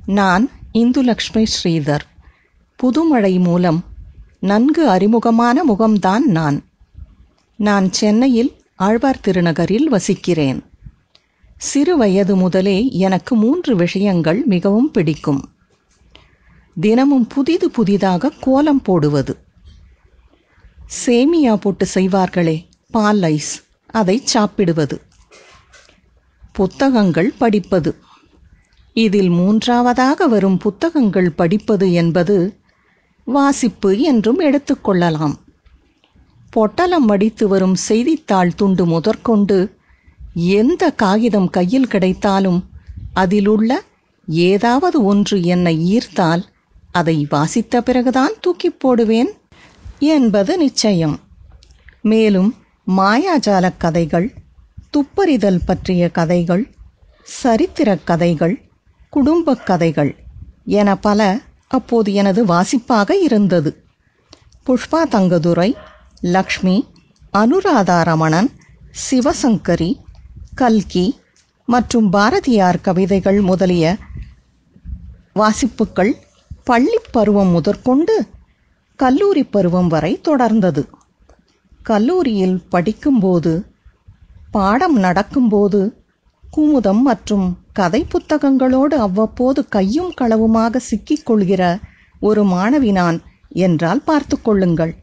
நான் இந்துலக்ஷ்மி ஸ்ரீதர் புதுமழை மூலம் நன்கு அறிமுகமான முகம்தான் நான் நான் சென்னையில் ஆழ்வார் திருநகரில் வசிக்கிறேன் சிறு வயது முதலே எனக்கு மூன்று விஷயங்கள் மிகவும் பிடிக்கும் தினமும் புதிது புதிதாக கோலம் போடுவது சேமியா போட்டு செய்வார்களே பால் ஐஸ் அதை சாப்பிடுவது புத்தகங்கள் படிப்பது இதில் மூன்றாவதாக வரும் புத்தகங்கள் படிப்பது என்பது வாசிப்பு என்றும் எடுத்துக்கொள்ளலாம் பொட்டலம் மடித்து வரும் செய்தித்தாள் துண்டு முதற்கொண்டு எந்த காகிதம் கையில் கிடைத்தாலும் அதிலுள்ள ஏதாவது ஒன்று என்னை ஈர்த்தால் அதை வாசித்த பிறகுதான் தூக்கி போடுவேன் என்பது நிச்சயம் மேலும் மாயாஜால கதைகள் துப்பறிதல் பற்றிய கதைகள் சரித்திரக் கதைகள் குடும்பக் கதைகள் என பல அப்போது எனது வாசிப்பாக இருந்தது புஷ்பா தங்கதுரை லக்ஷ்மி அனுராதாரமணன் சிவசங்கரி கல்கி மற்றும் பாரதியார் கவிதைகள் முதலிய வாசிப்புக்கள் பள்ளிப் பருவம் முதற்கொண்டு கல்லூரி பருவம் வரை தொடர்ந்தது கல்லூரியில் படிக்கும்போது பாடம் நடக்கும்போது குமுதம் மற்றும் கதை புத்தகங்களோடு அவ்வப்போது கையும் களவுமாக சிக்கிக் கொள்கிற ஒரு மாணவி நான் என்றால் பார்த்து கொள்ளுங்கள்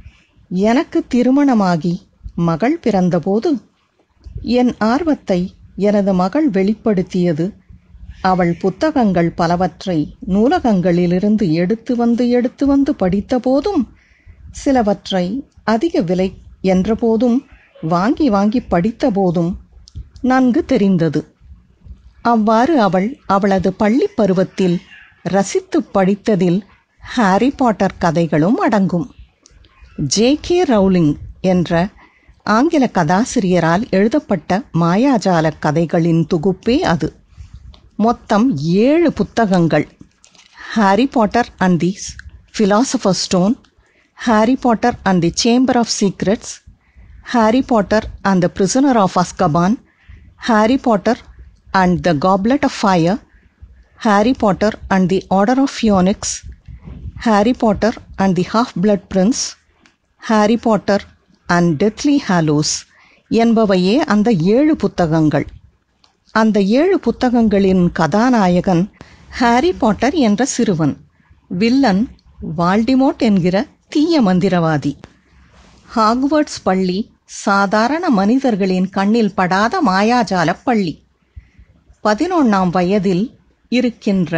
எனக்கு திருமணமாகி மகள் பிறந்தபோது என் ஆர்வத்தை எனது மகள் வெளிப்படுத்தியது அவள் புத்தகங்கள் பலவற்றை நூலகங்களிலிருந்து எடுத்து வந்து எடுத்து வந்து படித்த போதும் சிலவற்றை அதிக விலை என்றபோதும் வாங்கி வாங்கி படித்த போதும் நன்கு தெரிந்தது அவ்வாறு அவள் அவளது பள்ளி பருவத்தில் ரசித்து படித்ததில் ஹாரி பாட்டர் கதைகளும் அடங்கும் ஜே கே ரவுலிங் என்ற ஆங்கில கதாசிரியரால் எழுதப்பட்ட மாயாஜால கதைகளின் தொகுப்பே அது மொத்தம் ஏழு புத்தகங்கள் Harry Potter and the philosopher stone Harry Potter and the chamber of secrets Harry Potter and the prisoner of Azkaban Harry Potter and the goblet of fire Harry Potter and the order of phoenix Harry Potter and the half blood prince Harry Potter and deathly hallows என்பவையே அந்த ஏழு புத்தகங்கள் அந்த ஏழு புத்தகங்களின் கதாநாயகன் Harry Potter என்ற சிறுவன் வில்லன் வால்டிமோட் என்கிற தீய மந்திரவாதி ஹாக்வர்ட்ஸ் பள்ளி சாதாரண மனிதர்களின் கண்ணில் படாத மாயாஜால பள்ளி பதினொன்றாம் வயதில் இருக்கின்ற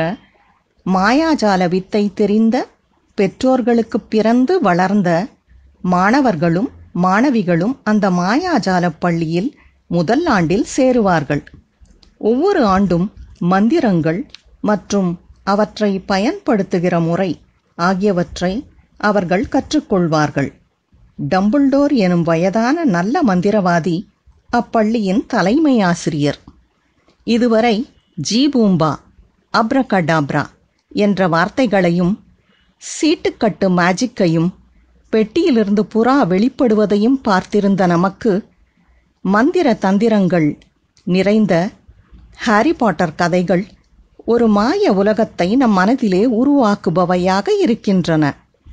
மாயாஜால வித்தை தெரிந்த பெற்றோர்களுக்கு பிறந்து வளர்ந்த மாணவர்களும் மாணவிகளும் அந்த மாயாஜால பள்ளியில் முதல் ஆண்டில் சேருவார்கள் ஒவ்வொரு ஆண்டும் மந்திரங்கள் மற்றும் அவற்றை பயன்படுத்துகிற முறை ஆகியவற்றை அவர்கள் கற்றுக்கொள்வார்கள் டம்புள்டோர் எனும் வயதான நல்ல மந்திரவாதி அப்பள்ளியின் தலைமை ஆசிரியர் இதுவரை ஜீபூம்பா அப்ரகடாப்ரா என்ற வார்த்தைகளையும் சீட்டுக்கட்டு மேஜிக்கையும் பெட்டியிலிருந்து புறா வெளிப்படுவதையும் பார்த்திருந்த நமக்கு மந்திர தந்திரங்கள் நிறைந்த ஹாரி பாட்டர் கதைகள் ஒரு மாய உலகத்தை நம் மனதிலே உருவாக்குபவையாக இருக்கின்றன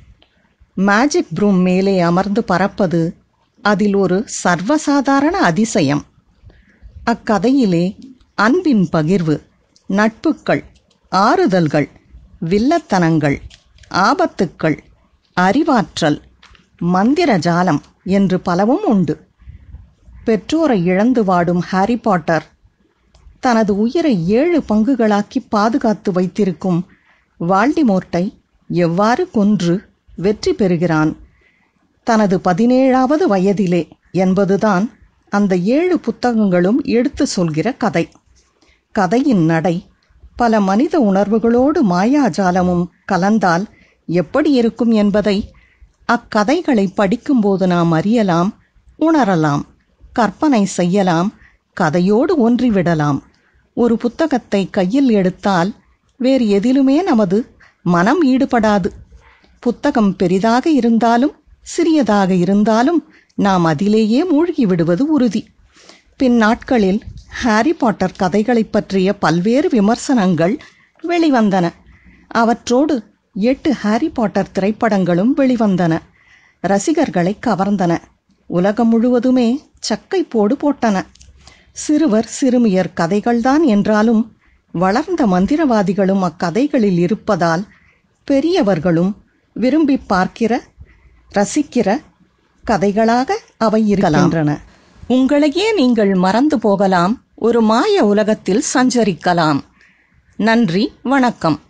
மேஜிக் ப்ரூம் மேலே அமர்ந்து பறப்பது அதில் ஒரு சர்வசாதாரண அதிசயம் அக்கதையிலே அன்பின் பகிர்வு நட்புக்கள் ஆறுதல்கள் வில்லத்தனங்கள் ஆபத்துக்கள் அறிவாற்றல் மந்திர ஜாலம் என்று பலவும் உண்டு பெற்றோரை இழந்து வாடும் ஹாரி பாட்டர் தனது உயிரை ஏழு பங்குகளாக்கி பாதுகாத்து வைத்திருக்கும் வால்டிமோர்ட்டை எவ்வாறு கொன்று வெற்றி பெறுகிறான் தனது பதினேழாவது வயதிலே என்பதுதான் அந்த ஏழு புத்தகங்களும் எடுத்து சொல்கிற கதை கதையின் நடை பல மனித உணர்வுகளோடு மாயாஜாலமும் கலந்தால் எப்படி இருக்கும் என்பதை அக்கதைகளை படிக்கும்போது நாம் அறியலாம் உணரலாம் கற்பனை செய்யலாம் கதையோடு ஒன்றிவிடலாம் ஒரு புத்தகத்தை கையில் எடுத்தால் வேறு எதிலுமே நமது மனம் ஈடுபடாது புத்தகம் பெரிதாக இருந்தாலும் சிறியதாக இருந்தாலும் நாம் அதிலேயே மூழ்கி விடுவது உறுதி பின் நாட்களில் ஹாரி பாட்டர் கதைகளைப் பற்றிய பல்வேறு விமர்சனங்கள் வெளிவந்தன அவற்றோடு எட்டு ஹாரி பாட்டர் திரைப்படங்களும் வெளிவந்தன ரசிகர்களை கவர்ந்தன உலகம் முழுவதுமே சக்கை போடு போட்டன சிறுவர் சிறுமியர் கதைகள்தான் என்றாலும் வளர்ந்த மந்திரவாதிகளும் அக்கதைகளில் இருப்பதால் பெரியவர்களும் விரும்பி பார்க்கிற ரசிக்கிற கதைகளாக அவை இருக்கின்றன உங்களையே நீங்கள் மறந்து போகலாம் ஒரு மாய உலகத்தில் சஞ்சரிக்கலாம் நன்றி வணக்கம்